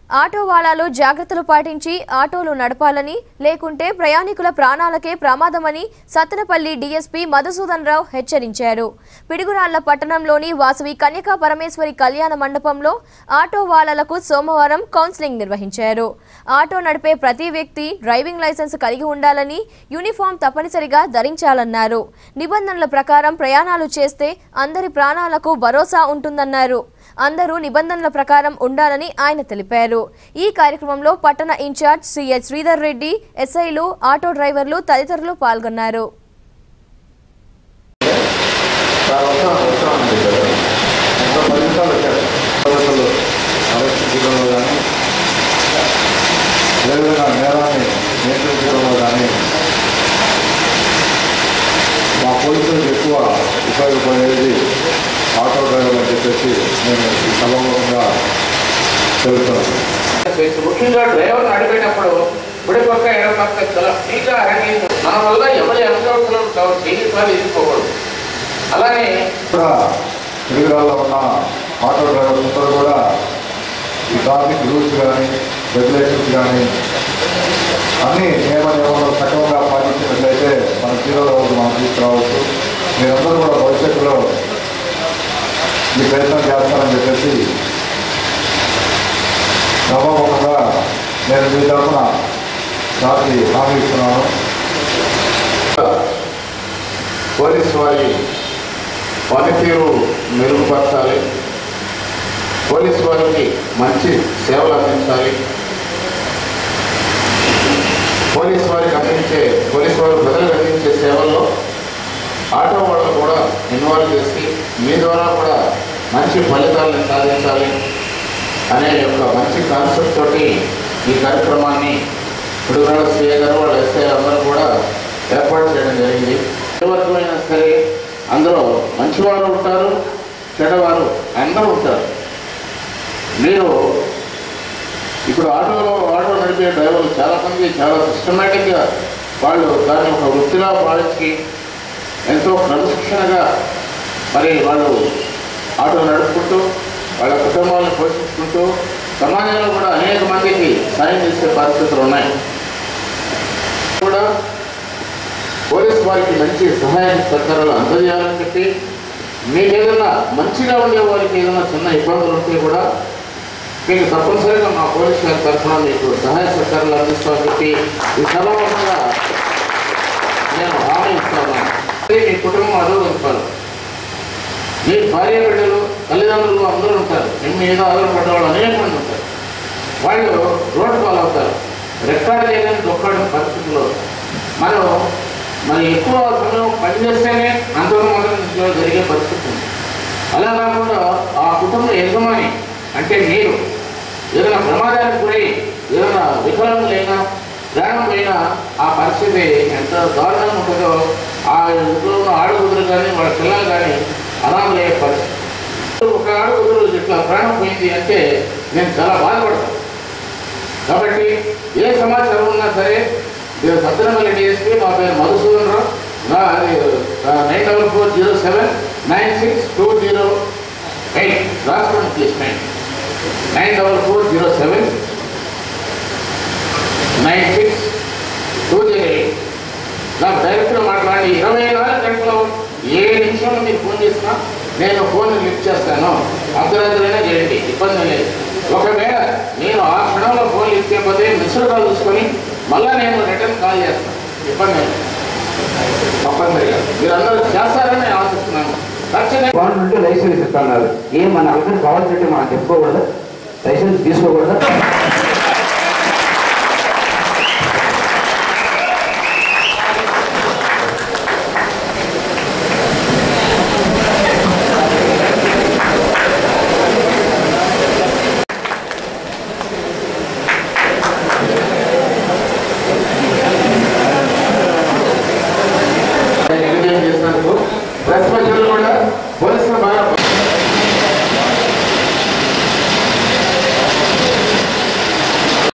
auto వాలాలు జాగ్రత్తలు పాటించి ఆటోలు నడపాలని లేకుంటే ప్రయాణికుల ప్రాణాలకే ప్రమాదమని సత్తెనపల్లి డీఎస్పీ మధుసూదన్ రావు హెచ్చరించారు పిడుగురాళ్ల పట్టణంలోని వాసవి కన్యకా పరమేశ్వరి కళ్యాణ మండపంలో ఆటో వాలాలకు సోమవారం కౌన్సిలింగ్ నిర్వహించారు ఆటో నడిపే ప్రతి వ్యక్తి డ్రైవింగ్ లైసెన్స్ కలిగి ఉండాలని యూనిఫామ్ తప్పనిసరిగా ధరించాలన్నారు నిబంధనల ప్రకారం ప్రయాణాలు చేస్తే అందరి ప్రాణాలకు భరోసా ఉంటుందన్నారు అందరూ నిబంధనల ప్రకారం ఉండాలని ఆయన తెలిపారు ఈ కార్యక్రమంలో పట్టణ ఇన్ఛార్జ్ సిహెచ్ శ్రీధర్ రెడ్డి ఎస్ఐలు ఆటో డ్రైవర్లు తదితరులు పాల్గొన్నారు సార్ వస్తాను వస్తామండి ఇక్కడ ఇంకా పది నిమిషాలు వచ్చారు పద్ధతులు ఆలోచించడంలో కానీ అదేవిధంగా నేరాన్ని నియంత్రించడంలో కానీ మా పోలీసులకు ఎక్కువ ఉపయోగపడేది ఆటో డ్రైవర్లు అని చెప్పేసి నేను ఈ సభాముఖంగా తెలుపుతున్నాను చేసి ముఖ్యంగా డ్రైవర్ నడిపేటప్పుడు కుడి పక్క ఎడమ పక్క చాలా ఫ్రీగా హ్యాండిల్ మన వల్ల ఎవరి అనుభవం జీవితాలు ఇరుకోకూడదు అలానే కూడా తిరుగురాల్లో ఉన్న ఆటో డ్రైవర్లు అందరూ కూడా ఈ ట్రాఫిక్ రూల్స్ కానీ రెగ్యులేషన్స్ కానీ అన్ని నియమ నియమాలు సక్రమంగా పాటించినట్లయితే మన జీరో రోజు మనం తీసుకురావచ్చు మీరందరూ కూడా భవిష్యత్తులో ఈ ప్రయత్నం చేస్తారని చెప్పేసి సభాముఖంగా నేను మీ తరఫున దానికి హామీ ఇస్తున్నాను పోలీస్ వారి పనితీరు మెరుగుపరచాలి పోలీస్ వారికి మంచి సేవలు అందించాలి పోలీస్ వారికి అందించే పోలీస్ వారు ప్రజలకు అందించే సేవల్లో ఆటో వాళ్ళు కూడా ఇన్వాల్వ్ చేసి మీ ద్వారా కూడా మంచి ఫలితాలను సాధించాలి అనే ఒక మంచి కాన్సెప్ట్ తోటి ఈ కార్యక్రమాన్ని పిడుగురాల సీఏ గారు వాళ్ళ ఎస్ఐ అందరూ కూడా ఏర్పాటు చేయడం జరిగింది ఏ వర్గమైనా సరే అందులో మంచివారు ఉంటారు చెడ్డవారు అందరూ ఉంటారు మీరు ఇప్పుడు ఆటోలో ఆటో నడిపే డ్రైవర్లు చాలా మంది చాలా సిస్టమేటిక్గా వాళ్ళు దాన్ని ఒక వృత్తిలా భావించి ఎంతో క్రమశిక్షణగా మరి వాళ్ళు ఆటో నడుపుకుంటూ వాళ్ళ కుటుంబాలను పోషించుకుంటూ సమాజంలో కూడా అనేక మందికి సాయం చేసే పరిస్థితులు ఉన్నాయి కూడా పోలీస్ వారికి మంచి సహాయ సహకారాలు అందజేయాలని చెప్పి మీకు ఏదైనా మంచిగా ఉండే వారికి ఏదైనా చిన్న ఇబ్బందులు ఉంటే కూడా మీకు తప్పనిసరిగా మా పోలీస్ వారి తరఫున మీకు సహాయ సహకారాలు అందిస్తామని చెప్పి ఈ సభాముఖంగా నేను హామీ ఇస్తాను అది మీ కుటుంబం అదోగలుగుతారు మీ భార్య బిడ్డలు తల్లిదండ్రులు అందరూ ఉంటారు మీ మీద ఆధారపడ్డ వాళ్ళు అనేక మంది ఉంటారు వాళ్ళు రోడ్డు పాలవుతారు రెక్కాడు లేదని దొక్కడం పరిస్థితుల్లో మనం మరి ఎక్కువ సమయం పనిచేస్తేనే అంతర్మాత్రం జరిగే పరిస్థితి ఉంది అలా కాకుండా ఆ కుటుంబ యజమాని అంటే మీరు ఏదైనా ప్రమాదానికి గురై ఏదైనా వికలాంగులైనా ప్రాణం పోయినా ఆ పరిస్థితి ఎంత దారుణంగా ఉంటుందో ఆ ఇంట్లో ఉన్న ఆడుగుదురు కానీ వాళ్ళ పిల్లలు కానీ అనాథలయ్యే పరిస్థితి ఒక ఆడుగుదురు ఇట్లా ప్రాణం పోయింది అంటే నేను చాలా బాధపడతాను కాబట్టి ఏ సమాచారం ఉన్నా సరే నేను సత్యనపల్లి డిఎస్పీ మా పేరు మధుసూదన్ రావు నా nine double four zero seven nine six two zero eight రాసుకోండి please nine nine double four zero seven nine six two zero eight నాకు డైరెక్ట్గా మాట్లాడి ఇరవై నాలుగు గంటలు ఏ నిమిషంలో మీరు ఫోన్ చేసినా నేను ఫోన్ లిఫ్ట్ చేస్తాను అర్ధరాత్రైనా చేయండి ఇబ్బంది లేదు ఒకవేళ నేను ఆ క్షణంలో ఫోన్ లిఫ్ట్ చేయకపోతే మిస్డ్ కాల్ చూసుకొని మళ్ళీ నేను రిటర్న్ కాల్ చేస్తాను ఇబ్బంది లేదు తప్పనిసరిగా మీరు అందరూ చేస్తారని నేను ఆశిస్తున్నాను ఖచ్చితంగా గవర్నమెంట్ లైసెన్స్ ఇస్తున్నారు ఏం మన అందరికి కావాల్సినట్టు మనం చెప్పుకోకూడదు లైసెన్స్ తీసుకోకూడదు నిర్ణయం చేసినందుకు ప్రెస్ ప్రజలు కూడా